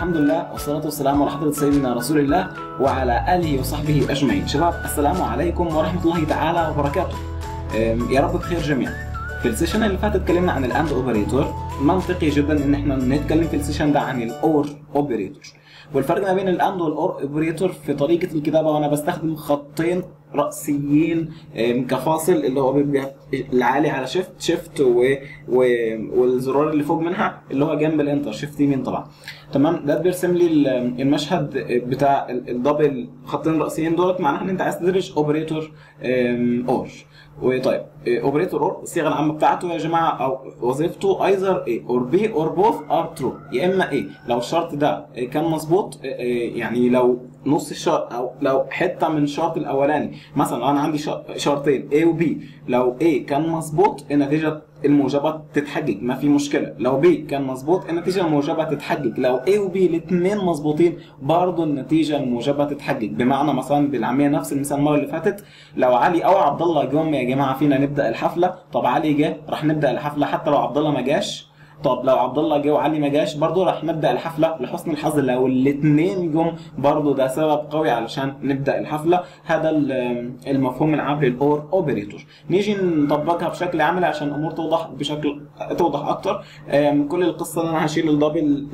الحمد لله والصلاة والسلام على حضرة سيدنا رسول الله وعلى آله وصحبه أجمعين شباب السلام عليكم ورحمة الله تعالى وبركاته أم، يا رب بخير جميعا في السيشن اللي فات اتكلمنا عن الاند اوبريتور منطقي جدا ان احنا نتكلم في السيشن ده عن الاور اوبريتور والفرق ما بين الاند والاور اوبريتور في طريقه الكتابه وانا بستخدم خطين راسيين أم، كفاصل اللي هو بيبقى العالي على شيفت شيفت و... و... والزرار اللي فوق منها اللي هو جنب الانتر شيفت يمين طبعا تمام ده بيرسم لي ال- المشهد بتاع ال- الدبل خطين راسيين دولت معناها ان انت عايز تدرج اوبريتور اور وطيب اوبريتور اور الصيغه العامه بتاعته يا جماعه او وظيفته ايذر ايه اور بي اور بوث ار ترو يا اما ايه لو الشرط ده إيه كان مظبوط إيه إيه يعني لو نص الشرط او لو حته من الشرط الاولاني مثلا لو انا عندي ش- شرطين A و B لو A كان مظبوط النتيجه الموجبه تتحقق ما في مشكله لو B كان مظبوط النتيجه الموجبه تتحقق لو A و B الاثنين مظبوطين برضه النتيجه الموجبه تتحقق بمعنى مثلا بالعاميه نفس المثال المره اللي فاتت لو علي او عبد الله جم يا جماعه فينا نبدا الحفله طب علي جه راح نبدا الحفله حتى لو عبد الله ما جاش طب لو عبد الله جه وعلي ما جاش برضه راح نبدا الحفله لحسن الحظ لو الاثنين جم برضه ده سبب قوي علشان نبدا الحفله هذا ال- المفهوم العام للاور اوبريتور نيجي نطبقها بشكل عملي عشان الامور توضح بشكل توضح اكتر أم، كل القصه ان انا هشيل الدبل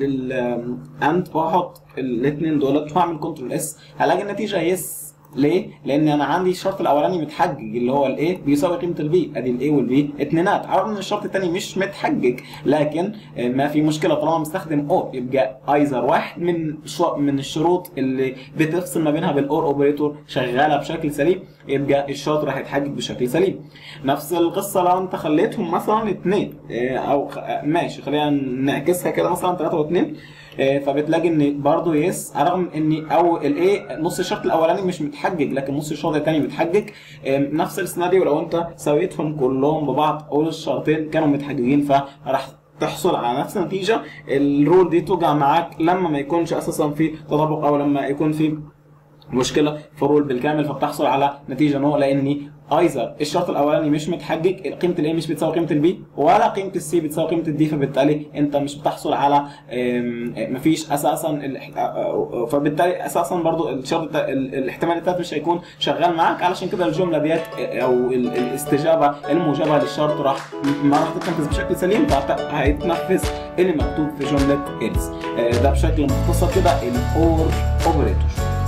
الاند واحط الاثنين دولت واعمل كنترول اس هلاقي النتيجه يس ليه؟ لان انا عندي الشرط الاولاني متحقق اللي هو الايه بيساوي قيمه البي ادي الاي والبي اتنينات عرض ان الشرط الثاني مش متحقق لكن آه، ما في مشكله طالما مستخدم او يبقى ايزر واحد من شو من الشروط اللي بتفصل ما بينها بالاور اوبريتور شغاله بشكل سليم يبقى الشرط راح يتحقق بشكل سليم نفس القصه لو انت خليتهم مثلا اثنين او خ- آه، ماشي خلينا نعكسها كده مثلا ثلاثه واثنين آه، فبتلاقي ان برضه يس رغم ان او الايه نص الشرط الاولاني مش متحقق لكن نص الشرط الثاني متحقق آه، نفس السيناريو لو انت سويتهم كلهم ببعض اول الشرطين كانوا متحققين فراح تحصل على نفس النتيجه الرول دي توقع معاك لما ما يكونش اساسا في تطابق او لما يكون في مشكله في الرول بالكامل فبتحصل على نتيجه نو لاني ايزر الشرط الاولاني مش متحقق قيمه الاي مش بتساوي قيمه البي ولا قيمه السي بتساوي قيمه الدي فبالتالي انت مش بتحصل على أم، مفيش اساسا ال- فبالتالي اساسا برضو الشرط ده- ال- الاحتمال الثالث مش هيكون شغال معاك علشان كده الجمله ديت او ال- الاستجابه الموجبه للشرط راح ما راح تتنفذ بشكل سليم فهيتنفذ اللي مكتوب في جمله ايلس ده بشكل مختصر كده الاور اوبريتور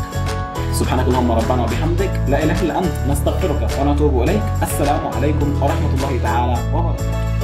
سبحانك اللهم ربنا وبحمدك لا اله الا انت نستغفرك ونتوب اليك السلام عليكم ورحمه الله تعالى وبركاته